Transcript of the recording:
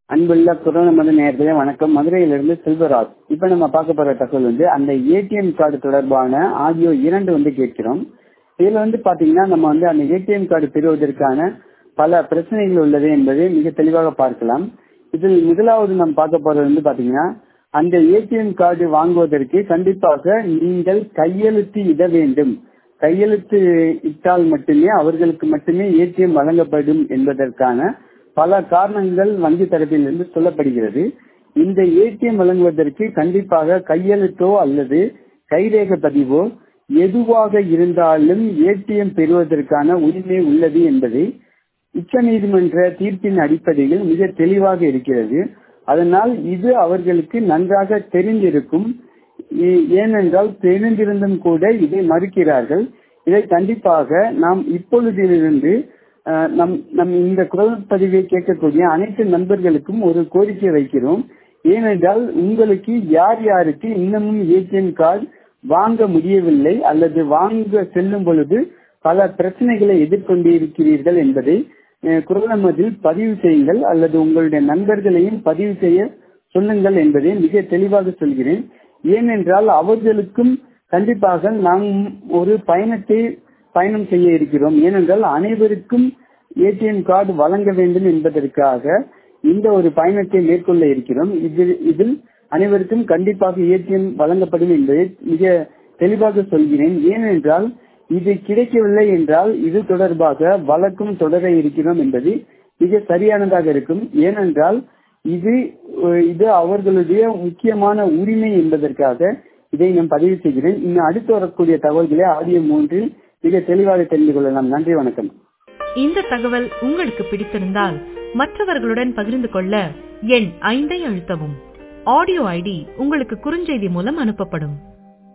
அன்புள்ள குரோன மத நேயர்களே வணக்கம் மதுரையிலிருந்து செல்வராஜ் இப்ப நம்ம பார்க்க போற தகவல் வந்து அந்த ஏடிஎம் கார்டு தொடர்பான ஆடியோ இரண்டு வந்து கேட்கிறோம் இதுல வந்து பாத்தீங்கன்னா நம்ம வந்து அந்த ஏடிஎம் கார்டு பெறுவதற்கான பல பிரச்சனைகள் உள்ளது என்பதை மிக தெளிவாக பார்க்கலாம் இதில் முதலாவது நாம் பார்க்க போறது வந்து பாத்தீங்கன்னா அந்த ஏடிஎம் கார்டு வாங்குவதற்கு கண்டிப்பாக நீங்கள் கையெழுத்து இட வேண்டும் கையெழுத்து இட்டால் மட்டுமே அவர்களுக்கு மட்டுமே ஏடிஎம் வழங்கப்படும் என்பதற்கான பல காரணங்கள் வங்கி தரப்பிலிருந்து சொல்லப்படுகிறது இந்த ஏடிஎம் வழங்குவதற்கு கண்டிப்பாக கையெழுத்தோ அல்லது கைரேக பதிவோ எதுவாக இருந்தாலும் ஏடிஎம் பெறுவதற்கான உரிமை உள்ளது என்பதை உச்ச நீதிமன்ற தீர்ப்பின் அடிப்படையில் மிக தெளிவாக இருக்கிறது அதனால் இது அவர்களுக்கு நன்றாக தெரிந்திருக்கும் ஏனென்றால் தெரிந்திருந்தும் கூட இதை மறுக்கிறார்கள் இதை கண்டிப்பாக நாம் இப்பொழுதிலிருந்து நம் நம் இந்த குரல் பதிவை கேட்கக்கூடிய அனைத்து நண்பர்களுக்கும் ஒரு கோரிக்கை வைக்கிறோம் ஏனென்றால் உங்களுக்கு யார் யாருக்கு இன்னமும் ஏடிஎம் கார்டு வாங்க முடியவில்லை அல்லது வாங்க செல்லும் பொழுது பல பிரச்சனைகளை எதிர்கொண்டிருக்கிறீர்கள் என்பதை குரலமதில் பதிவு செய்யுங்கள் அல்லது உங்களுடைய நண்பர்களையும் பதிவு செய்ய சொல்லுங்கள் என்பதை மிக தெளிவாக சொல்கிறேன் ஏனென்றால் அவர்களுக்கும் கண்டிப்பாக நாம் ஒரு பயணத்தை பயணம் செய்ய இருக்கிறோம் ஏனென்றால் அனைவருக்கும் ஏடிஎம் கார்டு வழங்க வேண்டும் என்பதற்காக இந்த ஒரு பயணத்தை மேற்கொள்ள இருக்கிறோம் இதில் இதில் அனைவருக்கும் கண்டிப்பாக ஏடிஎம் வழங்கப்படும் என்பதை மிக தெளிவாக சொல்கிறேன் ஏனென்றால் இது கிடைக்கவில்லை என்றால் இது தொடர்பாக வழக்கும் தொடர இருக்கிறோம் என்பது மிக சரியானதாக இருக்கும் ஏனென்றால் இது இது அவர்களுடைய முக்கியமான உரிமை என்பதற்காக இதை நான் பதிவு செய்கிறேன் இன்னும் அடுத்து வரக்கூடிய தகவல்களை ஆடியோ மூன்றில் மிக தெளிவாக தெரிந்து கொள்ளலாம் நன்றி வணக்கம் இந்த தகவல் உங்களுக்கு பிடித்திருந்தால் மற்றவர்களுடன் பகிர்ந்து கொள்ள எண் ஐந்தை அழுத்தவும் ஆடியோ ஐடி உங்களுக்கு குறுஞ்செய்தி மூலம் அனுப்பப்படும்